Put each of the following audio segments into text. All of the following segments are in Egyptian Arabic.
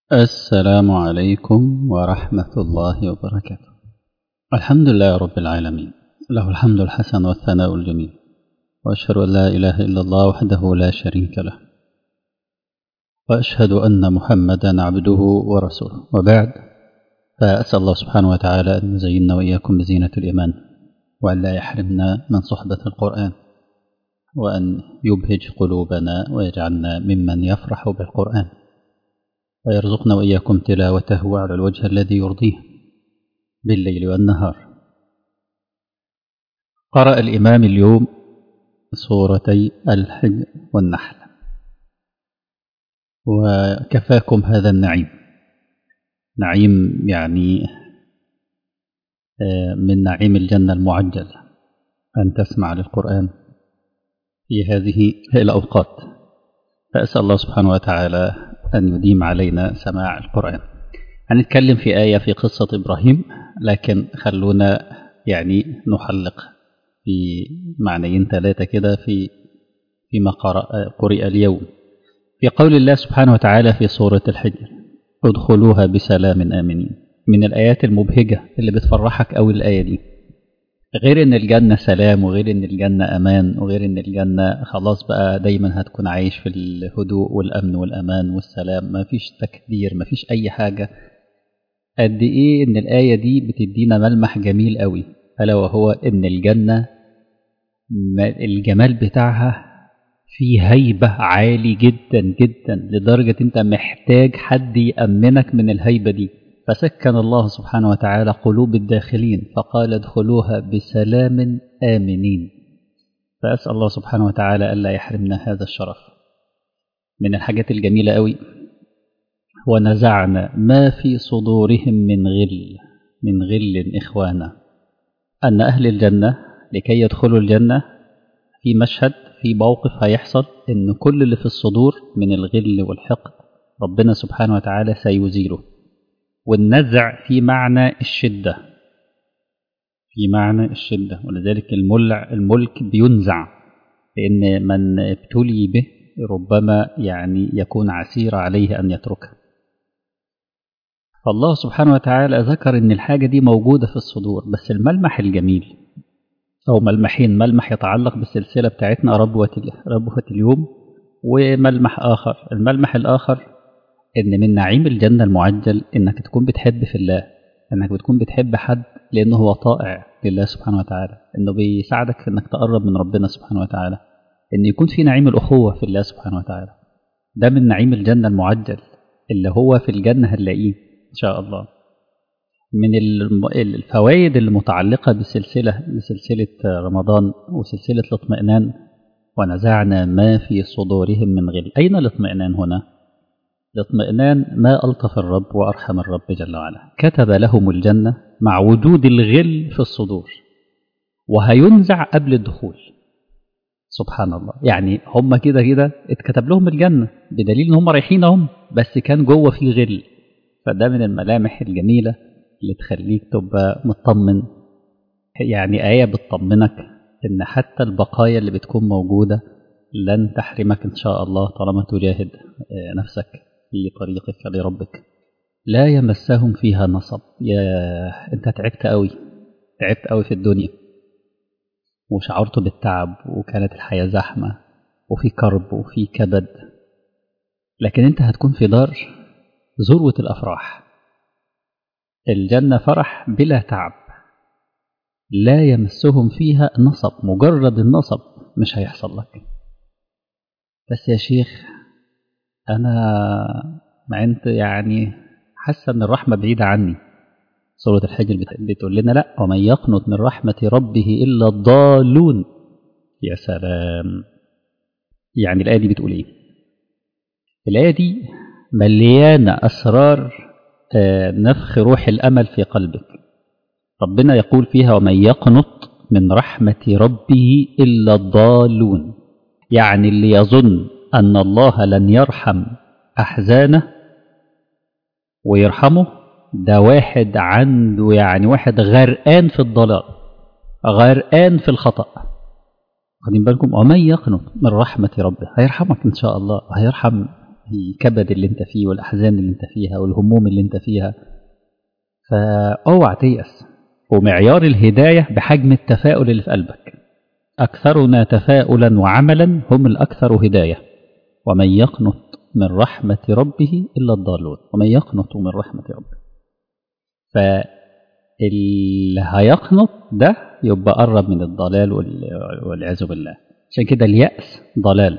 السلام عليكم ورحمة الله وبركاته الحمد لله رب العالمين له الحمد الحسن والثناء الجميل وأشهد أن لا إله إلا الله وحده لا شريك له وأشهد أن محمدا عبده ورسوله وبعد فأسأل الله سبحانه وتعالى أن يزيننا وإياكم بزينة الإيمان وأن لا يحرمنا من صحبة القرآن وأن يبهج قلوبنا ويجعلنا ممن يفرح بالقرآن ويرزقنا وإياكم تلاوته على الوجه الذي يرضيه بالليل والنهار قرأ الإمام اليوم سورتي الحج والنحل وكفاكم هذا النعيم نعيم يعني من نعيم الجنة المعجل أن تسمع للقرآن في هذه الأوقات فأسأل الله سبحانه وتعالى أن يديم علينا سماع القرآن هنتكلم في آية في قصة إبراهيم لكن خلونا يعني نحلق في معنيين ثلاثة كده في فيما قرئ اليوم في قول الله سبحانه وتعالى في سورة الحجر ادخلوها بسلام آمنين من الآيات المبهجة اللي بتفرحك أوي الآية دي غير ان الجنة سلام وغير ان الجنة امان وغير ان الجنة خلاص بقى دايما هتكون عايش في الهدوء والامن والامان والسلام مفيش تكدير مفيش اي حاجة قد ايه ان الاية دي بتدينا ملمح جميل قوي الا وهو ان الجنة الجمال بتاعها فيه هيبة عالي جدا جدا لدرجة انت محتاج حد يأمنك من الهيبة دي فسكن الله سبحانه وتعالى قلوب الداخلين فقال ادخلوها بسلام آمنين فأسأل الله سبحانه وتعالى ألا يحرمنا هذا الشرف من الحاجات الجميلة قوي ونزعنا ما في صدورهم من غل من غل إخوانا أن أهل الجنة لكي يدخلوا الجنة في مشهد في موقف هيحصل إن كل اللي في الصدور من الغل والحقد ربنا سبحانه وتعالى سيزيله والنزع في معنى الشدة في معنى الشدة ولذلك الملع الملك بينزع لأن من ابتلي به ربما يعني يكون عسير عليه أن يتركه فالله سبحانه وتعالى ذكر أن الحاجة دي موجودة في الصدور بس الملمح الجميل أو ملمحين ملمح يتعلق بالسلسلة بتاعتنا ربوة ربوة اليوم وملمح آخر الملمح الآخر ان من نعيم الجنه المعجل انك تكون بتحب في الله انك بتكون بتحب حد لانه هو طائع لله سبحانه وتعالى انه بيساعدك في انك تقرب من ربنا سبحانه وتعالى ان يكون في نعيم الاخوه في الله سبحانه وتعالى ده من نعيم الجنه المعجل اللي هو في الجنه هنلاقيه ان شاء الله من الفوائد المتعلقه بسلسله بسلسله رمضان وسلسله الاطمئنان ونزعنا ما في صدورهم من غل اين الاطمئنان هنا الاطمئنان ما ألطف الرب وأرحم الرب جل وعلا كتب لهم الجنة مع وجود الغل في الصدور وهينزع قبل الدخول سبحان الله يعني هم كده كده اتكتب لهم الجنة بدليل ان هم رايحين هم بس كان جوه في غل فده من الملامح الجميلة اللي تخليك تبقى مطمن يعني آية بتطمنك ان حتى البقايا اللي بتكون موجودة لن تحرمك ان شاء الله طالما تجاهد نفسك في طريقك لربك لا يمسهم فيها نصب يا انت تعبت قوي تعبت قوي في الدنيا وشعرت بالتعب وكانت الحياة زحمة وفي كرب وفي كبد لكن انت هتكون في دار ذروة الأفراح الجنة فرح بلا تعب لا يمسهم فيها نصب مجرد النصب مش هيحصل لك بس يا شيخ أنا مع أنت يعني حاسة أن الرحمة بعيدة عني سورة الحجر بتقول لنا لا ومن يقنط من رحمة ربه إلا الضالون يا سلام يعني الآية دي بتقول إيه الآية دي مليانة أسرار نفخ روح الأمل في قلبك ربنا يقول فيها ومن يقنط من رحمة ربه إلا الضالون يعني اللي يظن أن الله لن يرحم أحزانه ويرحمه ده واحد عنده يعني واحد غرقان في الضلال غرقان في الخطأ واخدين بالكم ومن يقنط من رحمة ربه هيرحمك إن شاء الله وهيرحم الكبد اللي انت فيه والأحزان اللي انت فيها والهموم اللي انت فيها فاوعى تيأس ومعيار الهداية بحجم التفاؤل اللي في قلبك أكثرنا تفاؤلا وعملا هم الأكثر هداية ومن يقنط من رحمة ربه إلا الضالون ومن يقنط من رحمة ربه فاللي هيقنط ده يبقى قرب من الضلال والعياذ بالله عشان كده اليأس ضلال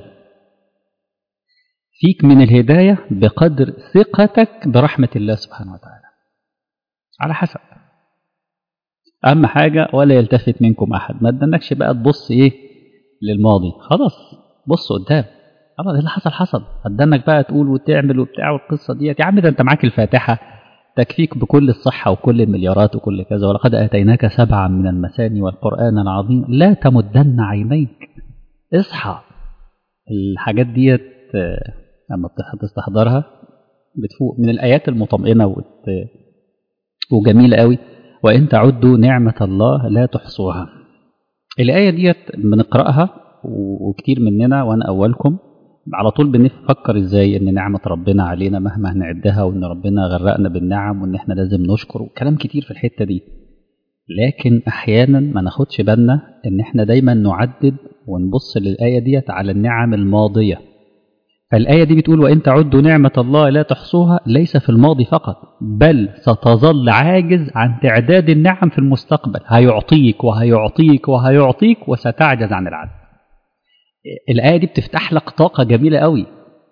فيك من الهداية بقدر ثقتك برحمة الله سبحانه وتعالى على حسب أهم حاجة ولا يلتفت منكم أحد ما تدنكش بقى تبص إيه للماضي خلاص بص قدام خلاص اللي حصل حصل هتدنك بقى تقول وتعمل وبتاع والقصة ديت يا عم ده أنت معاك الفاتحة تكفيك بكل الصحة وكل المليارات وكل كذا ولقد آتيناك سبعا من المثاني والقرآن العظيم لا تمدن عينيك اصحى الحاجات ديت لما بتستحضرها بتفوق من الآيات المطمئنة وت... وجميلة قوي وإن تعدوا نعمة الله لا تحصوها الآية ديت بنقرأها وكتير مننا وأنا أولكم على طول بنفكر إزاي إن نعمة ربنا علينا مهما هنعدها وإن ربنا غرقنا بالنعم وإن إحنا لازم نشكر وكلام كتير في الحتة دي لكن أحيانا ما ناخدش بالنا إن إحنا دايما نعدد ونبص للآية ديت على النعم الماضية فالآية دي بتقول وإن تعدوا نعمة الله لا تحصوها ليس في الماضي فقط بل ستظل عاجز عن تعداد النعم في المستقبل هيعطيك وهيعطيك وهيعطيك وستعجز عن العد الآية دي بتفتح لك طاقة جميلة قوي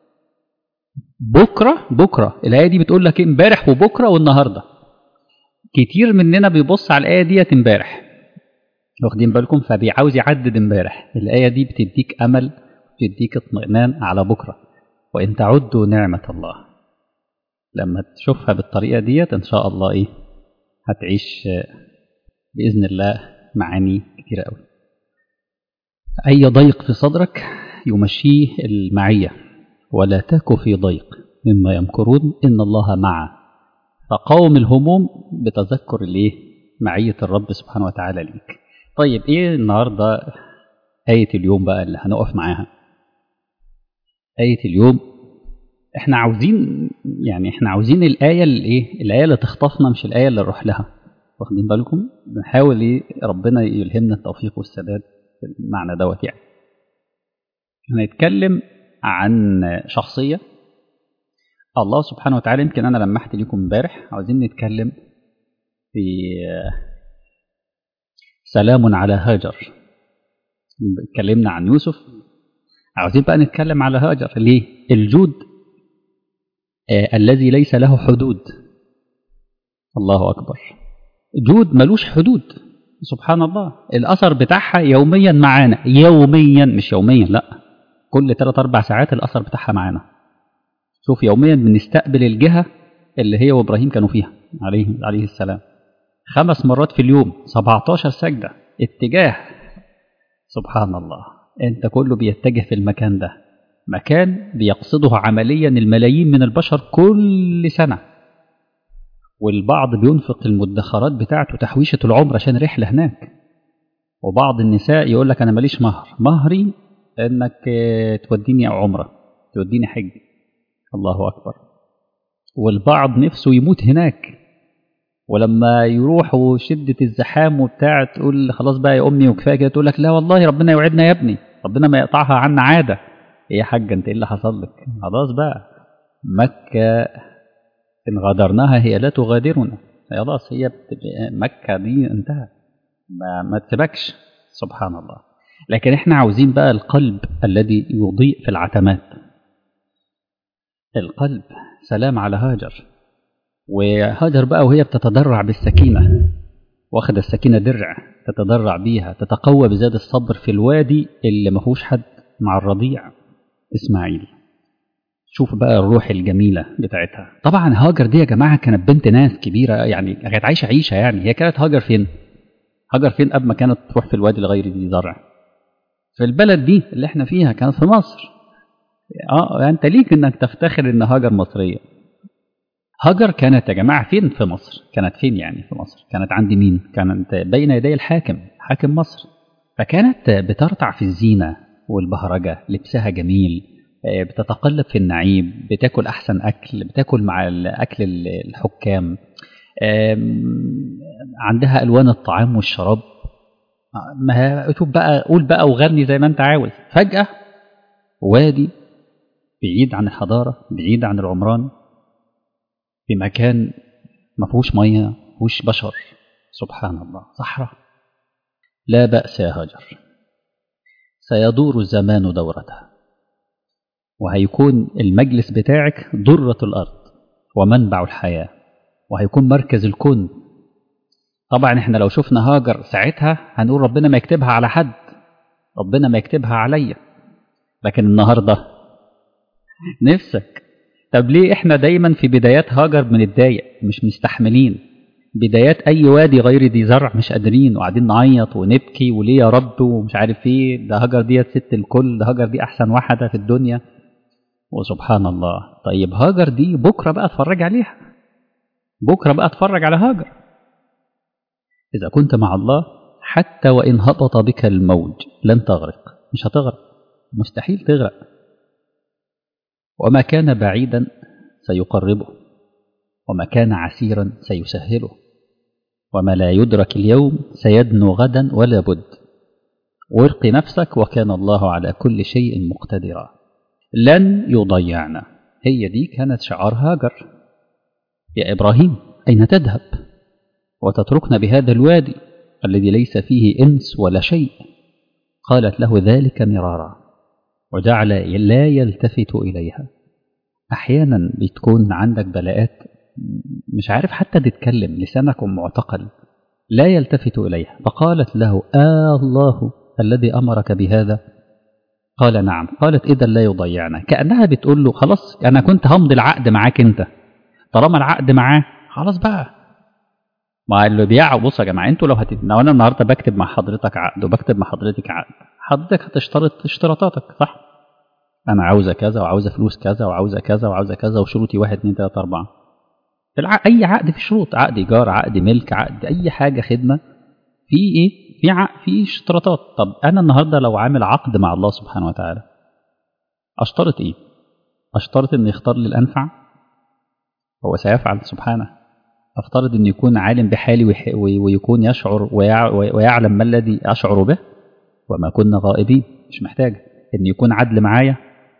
بكرة بكرة الآية دي بتقول لك امبارح وبكرة والنهاردة كتير مننا بيبص على الآية ديت امبارح واخدين بالكم فبيعاوز يعدد امبارح الآية دي بتديك أمل بتديك اطمئنان على بكرة وإن تعدوا نعمة الله لما تشوفها بالطريقة ديت إن شاء الله إيه هتعيش بإذن الله معاني كتيرة أوي أي ضيق في صدرك يمشيه المعية ولا تك في ضيق مما يمكرون إن الله معه فقوم الهموم بتذكر الإيه معية الرب سبحانه وتعالى ليك طيب إيه النهاردة آية اليوم بقى اللي هنقف معاها آية اليوم احنا عاوزين يعني احنا عاوزين الآية اللي ايه الآية اللي تخطفنا مش الآية اللي نروح لها واخدين بالكم بنحاول ايه ربنا يلهمنا التوفيق والسداد في المعنى دوت يعني هنتكلم عن شخصية الله سبحانه وتعالى يمكن أنا لمحت لكم امبارح عاوزين نتكلم في سلام على هاجر اتكلمنا عن يوسف عاوزين بقى نتكلم على هاجر ليه الجود آه الذي ليس له حدود الله أكبر جود ملوش حدود سبحان الله الأثر بتاعها يوميا معانا يوميا مش يوميا لا كل 3 4 ساعات الأثر بتاعها معانا شوف يوميا بنستقبل الجهة اللي هي وإبراهيم كانوا فيها عليه عليه السلام خمس مرات في اليوم 17 سجدة اتجاه سبحان الله انت كله بيتجه في المكان ده مكان بيقصده عمليا الملايين من البشر كل سنة والبعض بينفق المدخرات بتاعته تحويشة العمر عشان رحلة هناك وبعض النساء يقول لك أنا ماليش مهر مهري إنك توديني عمرة توديني حج الله أكبر والبعض نفسه يموت هناك ولما يروحوا شدة الزحام وبتاع تقول خلاص بقى يا أمي وكفاية كده تقول لك لا والله ربنا يوعدنا يا ابني ربنا ما يقطعها عنا عادة إيه يا حاجة أنت إيه اللي حصل لك خلاص بقى مكة إن غادرناها هي لا تغادرنا خلاص هي مكة دي انتهت ما, ما تسيبكش سبحان الله لكن احنا عاوزين بقى القلب الذي يضيء في العتمات القلب سلام على هاجر وهاجر بقى وهي بتتضرع بالسكينة واخد السكينة درع تتضرع بيها تتقوى بزاد الصبر في الوادي اللي ما فيهوش حد مع الرضيع إسماعيل شوف بقى الروح الجميلة بتاعتها طبعا هاجر دي يا جماعة كانت بنت ناس كبيرة يعني كانت عايشة عيشة يعني هي كانت هاجر فين هاجر فين قبل ما كانت تروح في الوادي الغير ذي زرع في البلد دي اللي احنا فيها كانت في مصر اه انت ليك انك تفتخر ان هاجر مصرية هاجر كانت يا جماعة فين في مصر كانت فين يعني في مصر كانت عند مين كانت بين يدي الحاكم حاكم مصر فكانت بترتع في الزينة والبهرجة لبسها جميل بتتقلب في النعيم بتاكل احسن اكل بتاكل مع الاكل الحكام عندها الوان الطعام والشراب ما شوف بقى قول بقى وغني زي ما انت عاوز فجاه وادي بعيد عن الحضاره بعيد عن العمران في مكان ما فيهوش ميه ما فيهوش بشر سبحان الله صحراء لا بأس يا هاجر سيدور الزمان دورته وهيكون المجلس بتاعك ضرة الأرض ومنبع الحياة وهيكون مركز الكون طبعا احنا لو شفنا هاجر ساعتها هنقول ربنا ما يكتبها على حد ربنا ما يكتبها عليا لكن النهارده نفسك طب ليه احنا دايما في بدايات هاجر بنتضايق مش مستحملين بدايات اي وادي غير ذي زرع مش قادرين وقاعدين نعيط ونبكي وليه يا رب ومش عارف ايه ده هاجر ديت ست الكل ده هاجر دي احسن واحده في الدنيا وسبحان الله طيب هاجر دي بكره بقى اتفرج عليها بكره بقى اتفرج على هاجر اذا كنت مع الله حتى وان هبط بك الموج لن تغرق مش هتغرق مستحيل تغرق وما كان بعيدا سيقربه وما كان عسيرا سيسهله وما لا يدرك اليوم سيدنو غدا ولا بد وارق نفسك وكان الله على كل شيء مقتدرا لن يضيعنا هي دي كانت شعار هاجر يا إبراهيم أين تذهب وتتركنا بهذا الوادي الذي ليس فيه إنس ولا شيء قالت له ذلك مرارا وجعل لا يلتفت إليها أحيانا بتكون عندك بلاءات مش عارف حتى تتكلم لسانك معتقل لا يلتفت إليها فقالت له آه الله الذي أمرك بهذا قال نعم قالت إذا لا يضيعنا كأنها بتقول له خلاص أنا كنت همضي العقد معاك أنت طالما العقد معاه خلاص بقى ما اللي بيع بصوا يا جماعه انتوا لو هت... لو انا النهارده بكتب مع حضرتك عقد وبكتب مع حضرتك عقد حضرتك هتشترط اشتراطاتك صح؟ انا عاوزه كذا وعاوزه فلوس كذا وعاوزه كذا وعاوزه كذا وشروطي واحد اتنين تلاته اربعه الع... اي عقد في شروط عقد ايجار عقد ملك عقد اي حاجه خدمه في ايه؟ في عقد في اشتراطات طب انا النهارده لو عامل عقد مع الله سبحانه وتعالى اشترط ايه؟ اشترط ان يختار لي الانفع هو سيفعل سبحانه افترض ان يكون عالم بحالي ويكون يشعر ويعلم ما الذي اشعر به وما كنا غائبين مش محتاج ان يكون عدل معايا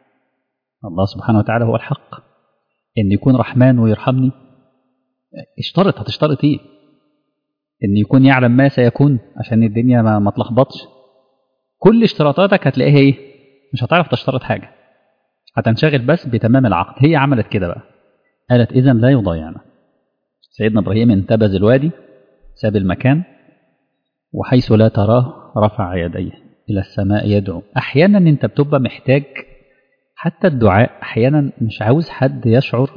الله سبحانه وتعالى هو الحق ان يكون رحمن ويرحمني اشترط هتشترط ايه ان يكون يعلم ما سيكون عشان الدنيا ما, ما تلخبطش كل اشتراطاتك هتلاقيها ايه مش هتعرف تشترط حاجه هتنشغل بس بتمام العقد هي عملت كده بقى قالت اذا لا يضيعنا سيدنا ابراهيم انتبذ الوادي ساب المكان وحيث لا تراه رفع يديه الى السماء يدعو احيانا انت بتبقى محتاج حتى الدعاء احيانا مش عاوز حد يشعر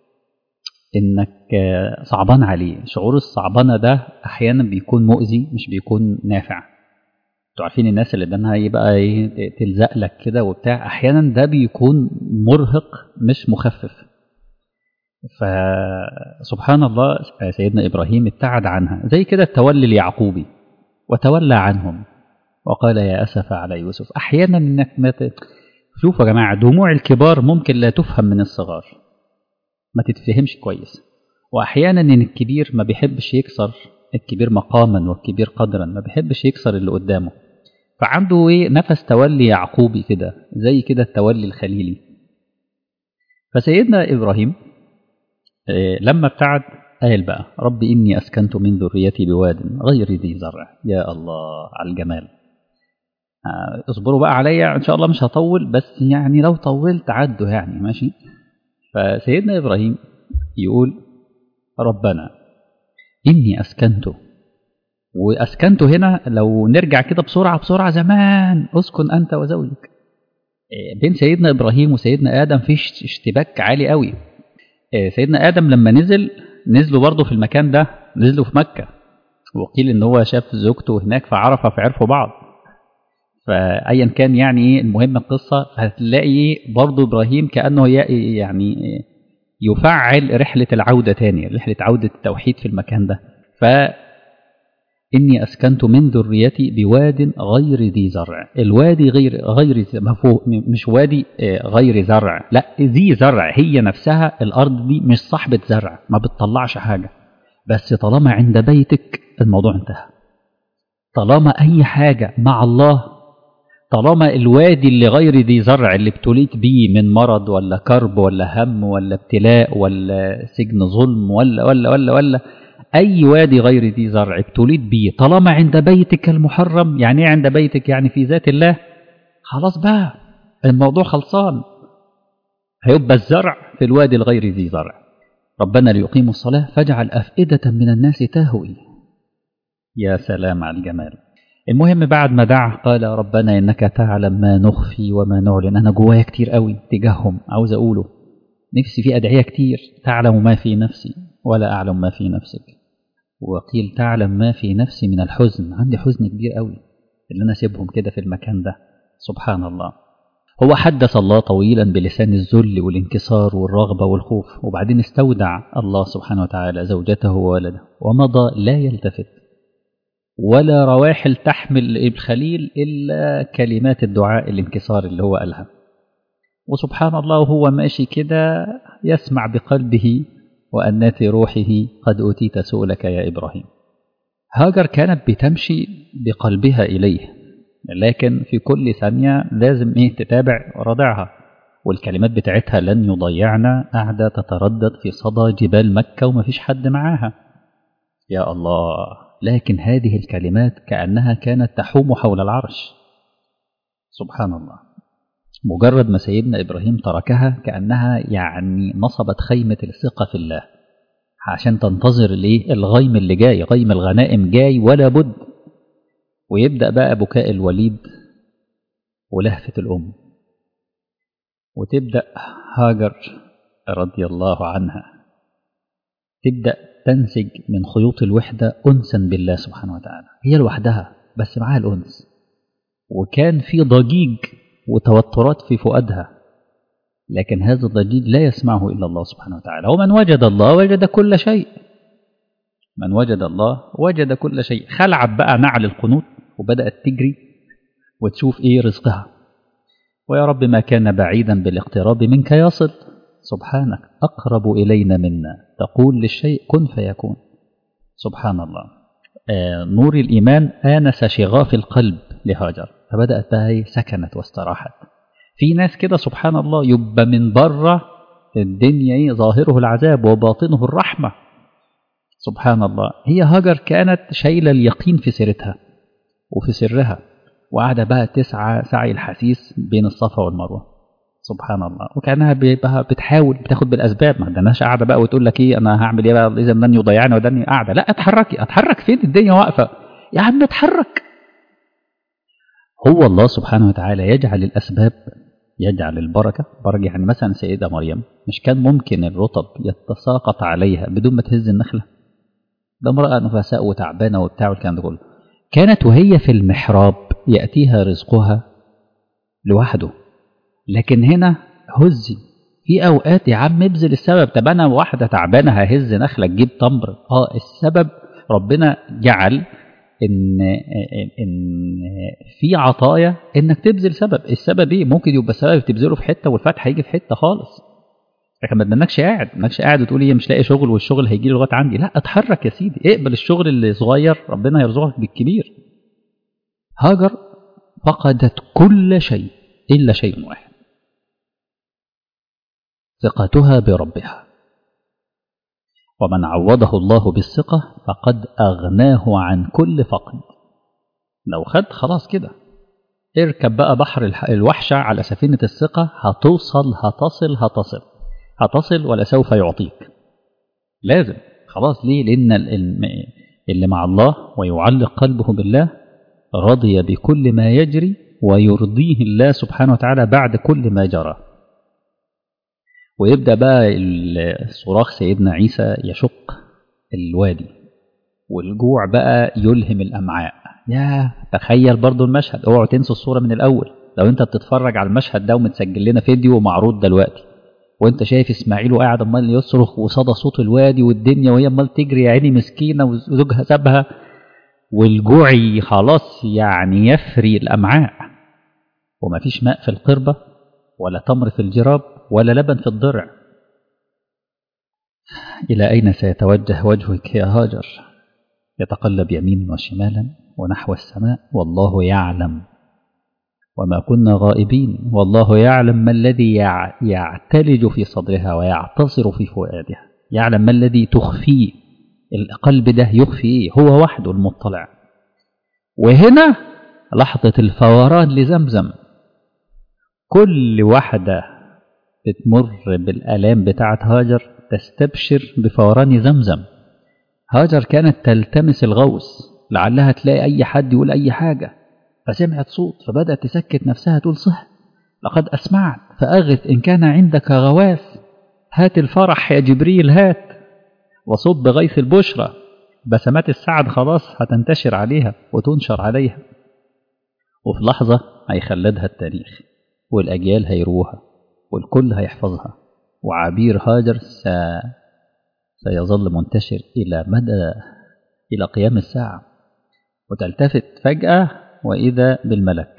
انك صعبان عليه شعور الصعبانه ده احيانا بيكون مؤذي مش بيكون نافع انتوا عارفين الناس اللي دانها يبقى ايه تلزق لك كده وبتاع احيانا ده بيكون مرهق مش مخفف فسبحان الله سيدنا ابراهيم ابتعد عنها زي كده التولي اليعقوبي وتولى عنهم وقال يا اسف على يوسف احيانا انك ما شوفوا يا جماعه دموع الكبار ممكن لا تفهم من الصغار ما تتفهمش كويس واحيانا ان الكبير ما بيحبش يكسر الكبير مقاما والكبير قدرا ما بيحبش يكسر اللي قدامه فعنده ايه نفس تولي يعقوبي كده زي كده التولي الخليلي فسيدنا ابراهيم لما ابتعد قال بقى رب إني أسكنت من ذريتي بواد غير ذي زرع يا الله على الجمال اصبروا بقى عليا إن شاء الله مش هطول بس يعني لو طولت عدوا يعني ماشي فسيدنا إبراهيم يقول ربنا إني أسكنت وأسكنت هنا لو نرجع كده بسرعة بسرعة زمان أسكن أنت وزوجك بين سيدنا إبراهيم وسيدنا آدم في اشتباك عالي قوي سيدنا ادم لما نزل نزلوا برضه في المكان ده نزلوا في مكه وقيل ان هو شاف زوجته هناك فعرف فعرفوا بعض فايا كان يعني ايه المهم القصه هتلاقي برضه ابراهيم كانه يعني يفعل رحله العوده تاني رحله عوده التوحيد في المكان ده ف إني أسكنت من ذريتي بواد غير ذي زرع الوادي غير غير مش وادي غير زرع لا ذي زرع هي نفسها الأرض دي مش صاحبة زرع ما بتطلعش حاجة بس طالما عند بيتك الموضوع انتهى طالما أي حاجة مع الله طالما الوادي اللي غير ذي زرع اللي ابتليت بيه من مرض ولا كرب ولا هم ولا ابتلاء ولا سجن ظلم ولا ولا ولا ولا أي وادي غير ذي زرع ابتليت بيه طالما عند بيتك المحرم يعني ايه عند بيتك يعني في ذات الله خلاص بقى الموضوع خلصان هيبقى الزرع في الوادي الغير ذي زرع ربنا ليقيموا الصلاة فاجعل أفئدة من الناس تهوي يا سلام على الجمال المهم بعد ما دعا قال ربنا إنك تعلم ما نخفي وما نعلن أنا جوايا كتير قوي تجاههم عاوز أقوله نفسي في أدعية كتير تعلم ما في نفسي ولا أعلم ما في نفسك وقيل تعلم ما في نفسي من الحزن عندي حزن كبير قوي اللي أنا سيبهم كده في المكان ده سبحان الله هو حدث الله طويلا بلسان الذل والانكسار والرغبة والخوف وبعدين استودع الله سبحانه وتعالى زوجته وولده ومضى لا يلتفت ولا رواحل تحمل الخليل إلا كلمات الدعاء الانكسار اللي هو قالها وسبحان الله وهو ماشي كده يسمع بقلبه وأنات روحه قد أوتيت سؤلك يا إبراهيم هاجر كانت بتمشي بقلبها إليه لكن في كل ثانية لازم إيه تتابع رضعها والكلمات بتاعتها لن يضيعنا قاعدة تتردد في صدى جبال مكة ومفيش حد معاها يا الله لكن هذه الكلمات كأنها كانت تحوم حول العرش سبحان الله مجرد ما سيدنا إبراهيم تركها كأنها يعني نصبت خيمة الثقة في الله عشان تنتظر الايه الغيم اللي جاي غيم الغنائم جاي ولا بد ويبدأ بقى بكاء الوليد ولهفة الأم وتبدأ هاجر رضي الله عنها تبدأ تنسج من خيوط الوحدة أنسا بالله سبحانه وتعالى هي لوحدها بس معاها الأنس وكان في ضجيج وتوترات في فؤادها لكن هذا الضجيج لا يسمعه إلا الله سبحانه وتعالى ومن وجد الله وجد كل شيء من وجد الله وجد كل شيء خلعت بقى نعل القنوت وبدأت تجري وتشوف إيه رزقها ويا رب ما كان بعيدا بالاقتراب منك يصل سبحانك أقرب إلينا منا تقول للشيء كن فيكون سبحان الله آه نور الإيمان آنس شغاف القلب لهاجر فبدأت بقى هي سكنت واستراحت في ناس كده سبحان الله يبقى من بره الدنيا ايه ظاهره العذاب وباطنه الرحمة سبحان الله هي هاجر كانت شايلة اليقين في سيرتها وفي سرها وقاعدة بقى تسعى سعي الحسيس بين الصفا والمروة سبحان الله وكانها بتحاول بتاخد بالاسباب ما عندناش قاعده بقى وتقول لك ايه انا هعمل ايه بقى اذا لن يضيعني ودني قاعده لا اتحركي اتحرك فين الدنيا واقفه يا عم اتحرك هو الله سبحانه وتعالى يجعل الاسباب يجعل البركه بركه يعني مثلا سيده مريم مش كان ممكن الرطب يتساقط عليها بدون ما تهز النخله ده امراه نفساء وتعبانه وبتاع والكلام ده كله كانت وهي في المحراب ياتيها رزقها لوحده لكن هنا هزي في اوقات يا عم ابذل السبب طب انا واحده تعبانه ههز نخله تجيب تمر اه السبب ربنا جعل ان ان في عطايا انك تبذل سبب السبب ايه ممكن يبقى السبب تبذله في حته والفتح هيجي في حته خالص لكن ما تدنكش قاعد ما قاعد وتقول ايه مش لاقي شغل والشغل هيجي لي لغايه عندي لا اتحرك يا سيدي اقبل الشغل اللي صغير ربنا يرزقك بالكبير هاجر فقدت كل شيء الا شيء واحد ثقتها بربها ومن عوضه الله بالثقة فقد أغناه عن كل فقد لو خد خلاص كده اركب بقى بحر الوحشة على سفينة الثقة هتوصل هتصل هتصل هتصل ولسوف يعطيك لازم خلاص ليه لأن اللي مع الله ويعلق قلبه بالله رضي بكل ما يجري ويرضيه الله سبحانه وتعالى بعد كل ما جرى ويبدأ بقى صراخ سيدنا عيسى يشق الوادي والجوع بقى يلهم الأمعاء يا تخيل برضو المشهد اوعوا تنسوا الصورة من الأول لو انت بتتفرج على المشهد ده ومتسجل لنا فيديو معروض دلوقتي وانت شايف اسماعيل وقاعد امال يصرخ وصدى صوت الوادي والدنيا وهي امال تجري يا عيني مسكينه وزوجها سابها والجوع خلاص يعني يفري الأمعاء وما فيش ماء في القربة ولا تمر في الجراب ولا لبن في الضرع إلى أين سيتوجه وجهك يا هاجر يتقلب يمينا وشمالا ونحو السماء والله يعلم وما كنا غائبين والله يعلم ما الذي يعتلج في صدرها ويعتصر في فؤادها يعلم ما الذي تخفيه القلب ده يخفي ايه هو وحده المطلع وهنا لحظة الفوران لزمزم كل واحدة بتمر بالآلام بتاعت هاجر تستبشر بفوران زمزم هاجر كانت تلتمس الغوث لعلها تلاقي أي حد يقول أي حاجة فسمعت صوت فبدأت تسكت نفسها تقول صح لقد أسمعت فأغث إن كان عندك غواث هات الفرح يا جبريل هات وصب غيث البشرى بسمات السعد خلاص هتنتشر عليها وتنشر عليها وفي لحظة هيخلدها التاريخ والأجيال هيروها والكل هيحفظها وعبير هاجر س... سيظل منتشر إلى مدى إلى قيام الساعة وتلتفت فجأة وإذا بالملك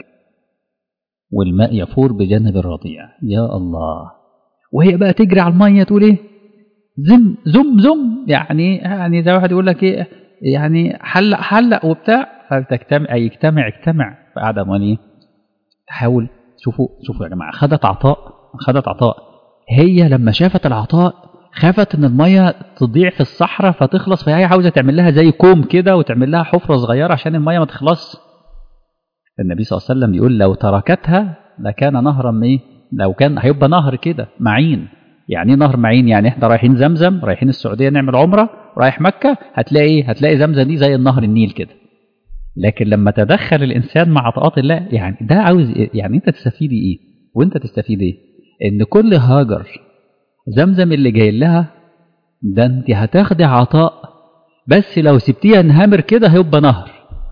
والماء يفور بجانب الرضيع يا الله وهي بقى تجري على المية تقول إيه زم زم زم يعني يعني زي واحد يقول لك إيه يعني حلق حلق وبتاع فتجتمع يجتمع اجتمع فقاعدة أمال إيه تحاول شوفوا شوفوا يا جماعة خدت عطاء خدت عطاء هي لما شافت العطاء خافت ان الميه تضيع في الصحراء فتخلص فهي عاوزه تعمل لها زي كوم كده وتعمل لها حفره صغيره عشان الميه ما تخلصش النبي صلى الله عليه وسلم بيقول لو تركتها لكان نهرا ايه لو كان هيبقى نهر كده معين يعني ايه نهر معين يعني احنا رايحين زمزم رايحين السعوديه نعمل عمره رايح مكه هتلاقي ايه هتلاقي زمزم دي زي النهر النيل كده لكن لما تدخل الانسان مع عطاءات الله يعني ده عاوز إيه؟ يعني انت تستفيدي ايه وانت تستفيد ايه ان كل هاجر زمزم اللي جاي لها ده انت هتاخدي عطاء بس لو سبتيها انهمر كده هيبقى نهر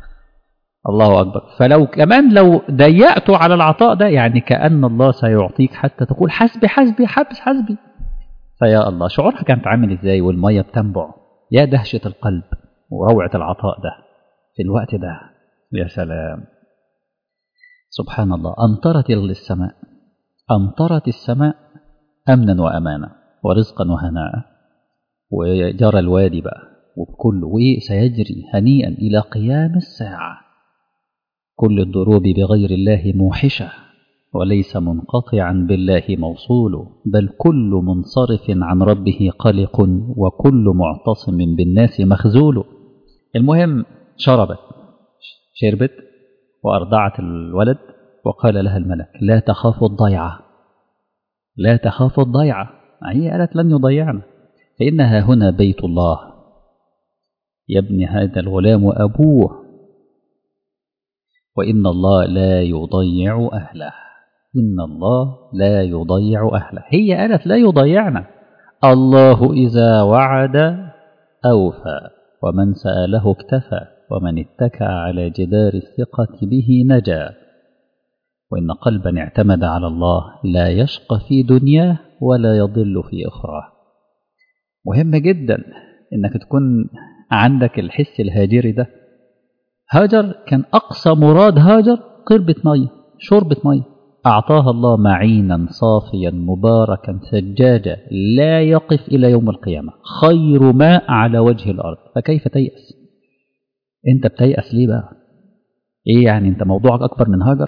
الله اكبر فلو كمان لو ضيقتوا على العطاء ده يعني كان الله سيعطيك حتى تقول حسبي حسبي حبس حسبي فيا الله شعورها كانت عامل ازاي والميه بتنبع يا دهشه القلب وروعه العطاء ده في الوقت ده يا سلام سبحان الله امطرت السماء امطرت السماء امنا وامانا ورزقا وهناء وجرى الوادي بقى وبكل وسيجري هنيئا الى قيام الساعه كل الضروب بغير الله موحشه وليس منقطعا بالله موصول بل كل منصرف عن ربه قلق وكل معتصم بالناس مخزول المهم شربت شربت وأرضعت الولد وقال لها الملك لا تخاف الضيعة لا تخاف الضيعة هي قالت لن يضيعنا فإنها هنا بيت الله يبني هذا الغلام أبوه وإن الله لا يضيع أهله إن الله لا يضيع أهله هي قالت لا يضيعنا الله إذا وعد أوفى ومن سأله اكتفى ومن اتكى على جدار الثقة به نجا وإن قلبا اعتمد على الله لا يشقى في دنياه ولا يضل في أخراه مهم جدا إنك تكون عندك الحس الهاجري ده هاجر كان أقصى مراد هاجر قربة مية شربة مية أعطاها الله معينا صافيا مباركا ثجاجا لا يقف إلى يوم القيامة خير ماء على وجه الأرض فكيف تيأس أنت بتيأس ليه بقى إيه يعني أنت موضوعك أكبر من هاجر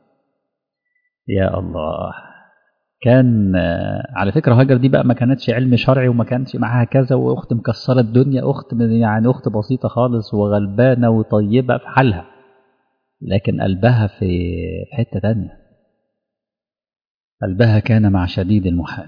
يا الله كان على فكرة هاجر دي بقى ما كانتش علم شرعي وما كانش معاها كذا وأخت مكسرة الدنيا أخت يعني أخت بسيطة خالص وغلبانة وطيبة في حالها لكن قلبها في حتة تانية قلبها كان مع شديد المحال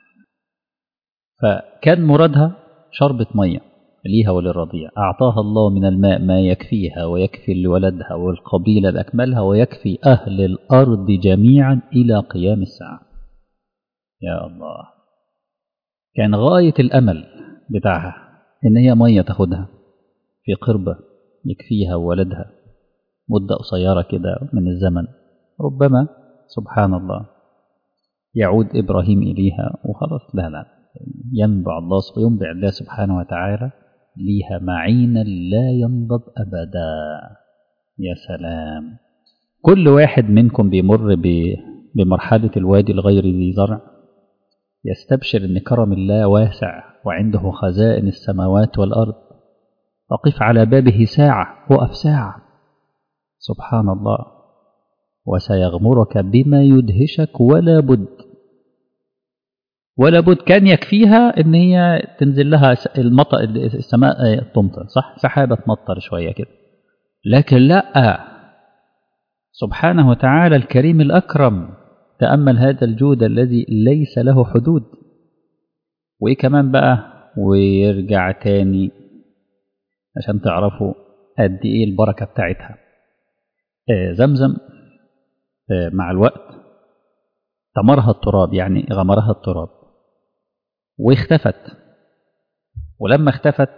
فكان مرادها شربة مية ليها وللرضيع أعطاها الله من الماء ما يكفيها ويكفي لولدها والقبيلة بأكملها ويكفي أهل الأرض جميعا إلى قيام الساعة يا الله كان غاية الأمل بتاعها إن هي مية تاخدها في قربة يكفيها وولدها مدة قصيرة كده من الزمن ربما سبحان الله يعود إبراهيم إليها وخلاص لا لا ينبع الله ينبع الله سبحانه وتعالى ليها معينا لا ينضب أبدا يا سلام كل واحد منكم بيمر بمرحلة الوادي الغير ذي زرع يستبشر أن كرم الله واسع وعنده خزائن السماوات والأرض وقف على بابه ساعة وقف ساعة سبحان الله وسيغمرك بما يدهشك ولا بد ولا بد كان يكفيها ان هي تنزل لها المطر السماء تمطر صح سحابه تمطر شويه كده لكن لا سبحانه وتعالى الكريم الاكرم تامل هذا الجود الذي ليس له حدود وايه كمان بقى ويرجع تاني عشان تعرفوا قد ايه البركه بتاعتها زمزم مع الوقت تمرها التراب يعني غمرها التراب واختفت ولما اختفت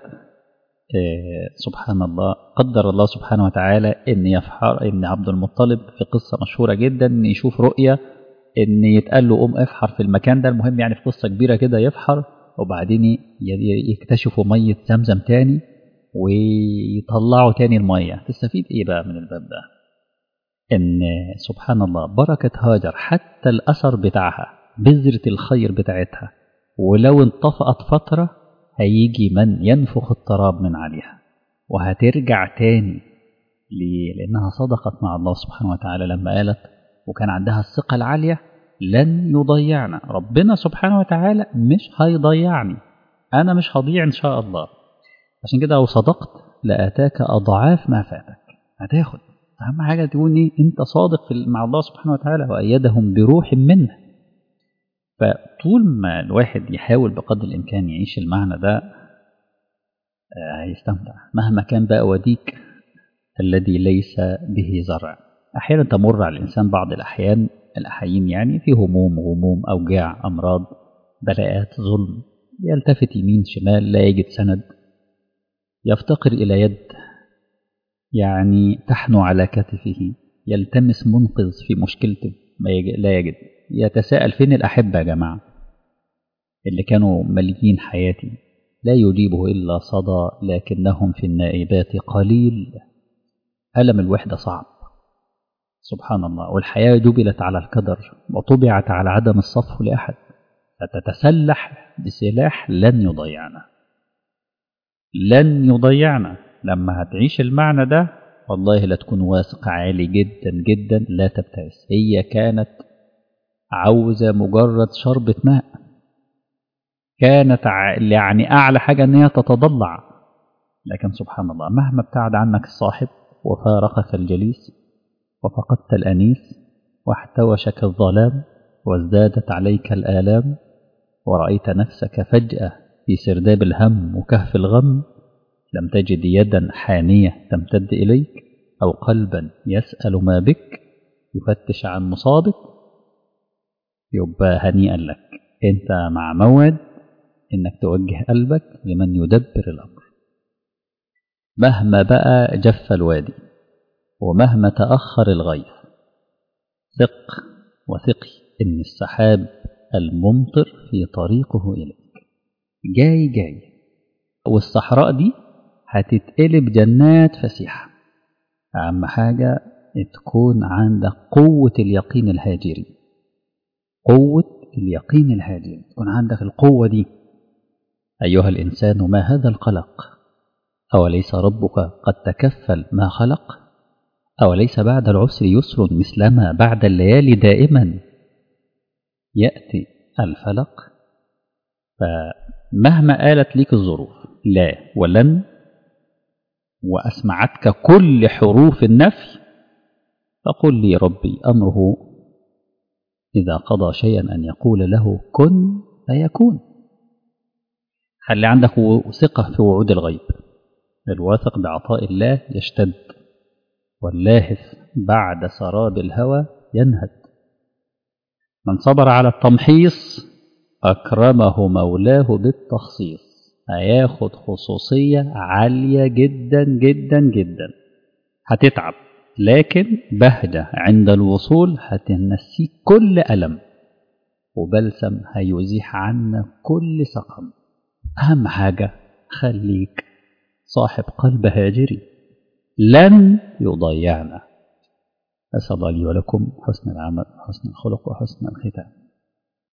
سبحان الله قدر الله سبحانه وتعالى ان يفحر ان عبد المطلب في قصه مشهوره جدا ان يشوف رؤيه ان يتقال له قوم افحر في المكان ده المهم يعني في قصه كبيره كده يفحر وبعدين يكتشفوا ميه زمزم تاني ويطلعوا تاني الميه تستفيد ايه بقى من الباب ده ان سبحان الله بركه هاجر حتى الاثر بتاعها بذره الخير بتاعتها ولو انطفأت فترة هيجي من ينفخ التراب من عليها وهترجع تاني ليه؟ لأنها صدقت مع الله سبحانه وتعالى لما قالت وكان عندها الثقة العالية لن يضيعنا ربنا سبحانه وتعالى مش هيضيعني أنا مش هضيع إن شاء الله عشان كده لو صدقت لأتاك أضعاف ما فاتك هتاخد أهم حاجة تقول إيه أنت صادق مع الله سبحانه وتعالى وأيدهم بروح منه فطول ما الواحد يحاول بقدر الإمكان يعيش المعنى ده هيستمتع مهما كان بقى وديك الذي ليس به زرع أحيانا تمر على الإنسان بعض الأحيان الأحايين يعني في هموم غموم أوجاع أمراض بلاءات ظلم يلتفت يمين شمال لا يجد سند يفتقر إلى يد يعني تحنو على كتفه يلتمس منقذ في مشكلته ما يجد لا يجد يتساءل فين الأحبة يا جماعة اللي كانوا مليين حياتي لا يجيبه إلا صدى لكنهم في النائبات قليل ألم الوحدة صعب سبحان الله والحياة جبلت على الكدر وطبعت على عدم الصف لأحد فتتسلح بسلاح لن يضيعنا لن يضيعنا لما هتعيش المعنى ده والله لا تكون واثق عالي جدا جدا لا تبتئس هي كانت عاوزة مجرد شربة ماء كانت يعني أعلى حاجة أن هي تتضلع لكن سبحان الله مهما ابتعد عنك الصاحب وفارقك الجليس وفقدت الأنيس واحتوشك الظلام وازدادت عليك الآلام ورأيت نفسك فجأة في سرداب الهم وكهف الغم لم تجد يدا حانية تمتد إليك أو قلبا يسأل ما بك يفتش عن مصابك يبقى هنيئا لك أنت مع موعد إنك توجه قلبك لمن يدبر الأمر مهما بقى جف الوادي ومهما تأخر الغيث ثق وثقي إن السحاب الممطر في طريقه إليك جاي جاي والصحراء دي هتتقلب جنات فسيحة أهم حاجة تكون عندك قوة اليقين الهاجري قوة اليقين الهاجري تكون عندك القوة دي أيها الإنسان ما هذا القلق أوليس ربك قد تكفل ما خلق أوليس بعد العسر يسر مثلما بعد الليالي دائما يأتي الفلق فمهما قالت لك الظروف لا ولن وأسمعتك كل حروف النفي فقل لي ربي أمره إذا قضى شيئا أن يقول له كن فيكون خلي عندك ثقة في وعود الغيب الواثق بعطاء الله يشتد واللاهث بعد سراب الهوى ينهد من صبر على التمحيص أكرمه مولاه بالتخصيص هياخد خصوصية عالية جدا جدا جدا هتتعب لكن بهجة عند الوصول هتنسيك كل ألم وبلسم هيزيح عنك كل سقم أهم حاجة خليك صاحب قلب هاجري لن يضيعنا أسأل الله لي ولكم حسن العمل وحسن الخلق وحسن الختام